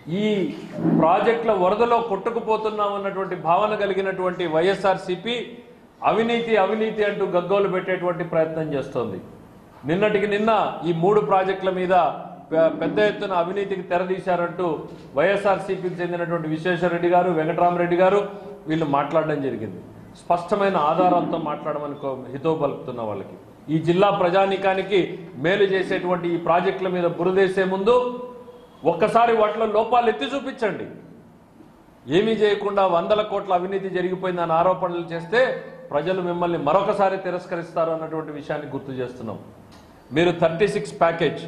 ఈ ప్రాజెక్టుల వరదలో కొట్టుకుపోతున్నాం అన్నటువంటి భావన కలిగినటువంటి వైఎస్ఆర్సీపీ అవినీతి అవినీతి అంటూ గగ్గోలు పెట్టేటువంటి ప్రయత్నం చేస్తోంది నిన్నటికి నిన్న ఈ మూడు ప్రాజెక్టుల మీద పె- పెద్ద ఎత్తున అవినీతికి తెరదీశారంటూ వైఎస్ఆర్సీపీకి చెందినటువంటి విశ్వేశ్వరరెడ్డి గారు వెంకటరామరెడ్డి గారు వీళ్ళు మాట్లాడడం జరిగింది స్పష్టమైన ఆధారాలతో మాట్లాడమని కో- హితవు పలుకుతున్న వాళ్ళకి ఈ జిల్లా ప్రజానీకానికి మేలు చేసేటువంటి ఈ ప్రాజెక్టుల మీద బురదేసే ముందు ఒక్కసారి వాటిలో లోపాలు ఎత్తి చూపించండి ఏమీ చేయకుండా వందల కోట్ల అవినీతి జరిగిపోయిందని ఆరోపణలు చేస్తే ప్రజలు మిమ్మల్ని మరొకసారి తిరస్కరిస్తారు అన్నటువంటి విషయాన్ని గుర్తు చేస్తున్నాం మీరు థర్టీ సిక్స్ ప్యాకేజ్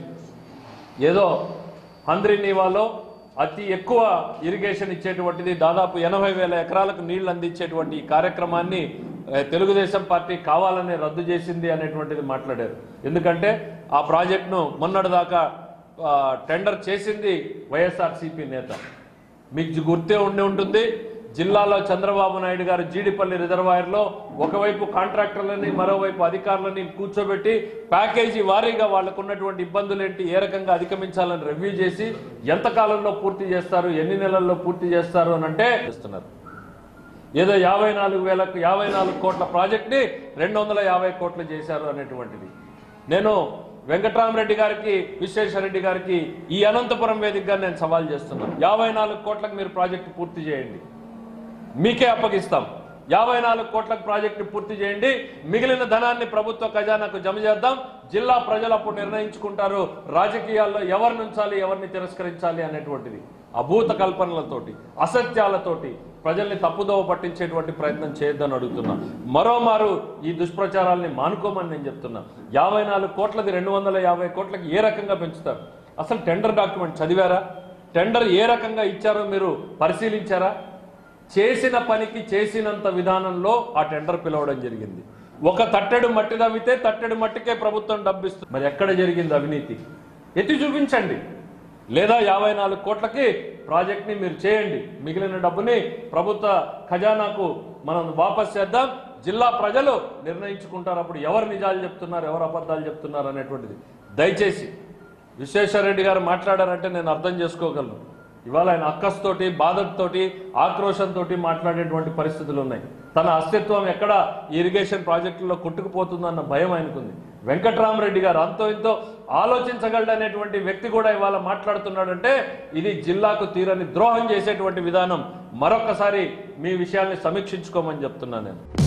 ఏదో హంద్రి నీవాలో అతి ఎక్కువ ఇరిగేషన్ ఇచ్చేటువంటిది దాదాపు ఎనభై వేల ఎకరాలకు నీళ్లు అందించేటువంటి ఈ కార్యక్రమాన్ని ఏ, తెలుగుదేశం పార్టీ కావాలని రద్దు చేసింది అనేటువంటిది మాట్లాడారు ఎందుకంటే ఆ ప్రాజెక్టును మొన్నటిదాకా ఆ, టెండర్ చేసింది వైఎస్ఆర్సీపీ నేత మీకు గుర్తే ఉండి ఉంటుంది జిల్లాలో చంద్రబాబు నాయుడు గారు జీడిపల్లి రిజర్వాయర్లో ఒకవైపు కాంట్రాక్టర్లని మరోవైపు అధికారులని కూర్చోబెట్టి ప్యాకేజీ వారీగా వాళ్ళకు ఉన్నటువంటి ఇబ్బందులు ఏంటి ఏ రకంగా అధిగమించాలని రివ్యూ చేసి ఎంత కాలంలో పూర్తి చేస్తారు ఎన్ని నెలల్లో పూర్తి చేస్తారు అని అంటే చేస్తున్నారు ఏదో యాభై నాలుగు వేలకు యాభై నాలుగు కోట్ల ప్రాజెక్ట్ని రెండు వందల యాభై కోట్లు చేశారు అనేటువంటిది నేను వెంకట్రామరెడ్డి గారికి విశ్వేశ్వరరెడ్డి గారికి ఈ అనంతపురం వేదికగా నేను సవాల్ చేస్తున్నాను యాభై నాలుగు కోట్లకు మీరు ప్రాజెక్టు పూర్తి చేయండి మీకే అప్పగిస్తాం యాభై నాలుగు కోట్లకు ప్రాజెక్టు పూర్తి చేయండి మిగిలిన ధనాన్ని ప్రభుత్వ ఖజానాకు జమ చేద్దాం జిల్లా ప్రజలు అప్పుడు నిర్ణయించుకుంటారు రాజకీయాల్లో ఎవరిని ఉంచాలి ఎవరిని తిరస్కరించాలి అనేటువంటిది అభూత కల్పనలతోటి అసత్యాలతోటి ప్రజల్ని తప్పుదోవ పట్టించేటువంటి ప్రయత్నం చేయొద్దని అడుగుతున్నా మరోమారు ఈ దుష్ప్రచారాల్ని మానుకోమని నేను చెప్తున్నా యాభై నాలుగు కోట్లది రెండు వందల యాభై కోట్లకి ఏ రకంగా పెంచుతారు అసలు టెండర్ డాక్యుమెంట్ చదివారా టెండర్ ఏ రకంగా ఇచ్చారో మీరు పరిశీలించారా చేసిన పనికి చేసినంత విధానంలో ఆ టెండర్ పిలవడం జరిగింది ఒక తట్టెడు మట్టి తవ్వితే తట్టెడు మట్టికే ప్రభుత్వం డబ్బిస్తుంది మరి ఎక్కడ జరిగింది అవినీతి ఎత్తి చూపించండి లేదా యాభై నాలుగు కోట్లకి ప్రాజెక్ట్ని మీరు చేయండి మిగిలిన డబ్బుని ప్రభుత్వ ఖజానాకు మనం వాపస్ చేద్దాం జిల్లా ప్రజలు నిర్ణయించుకుంటారు అప్పుడు ఎవరు నిజాలు చెప్తున్నారు ఎవరు అబద్ధాలు చెప్తున్నారు అనేటువంటిది దయచేసి విశ్వేశ్వరరెడ్డి గారు మాట్లాడారంటే నేను అర్థం చేసుకోగలను ఇవాళ ఆయన అక్కస్తోటి బాధతోటి ఆక్రోషంతో మాట్లాడేటువంటి పరిస్థితులు ఉన్నాయి తన అస్తిత్వం ఎక్కడ ఈ ఇరిగేషన్ ప్రాజెక్టుల్లో కొట్టుకుపోతుందన్న భయం ఆయనకుంది వెంకట్రామరెడ్డి గారు అంతో ఇంతో ఆలోచించగలడనేటువంటి వ్యక్తి కూడా ఇవాళ మాట్లాడుతున్నాడంటే ఇది జిల్లాకు తీరని ద్రోహం చేసేటువంటి విధానం మరొకసారి మీ విషయాల్ని సమీక్షించుకోమని చెప్తున్నాను నేను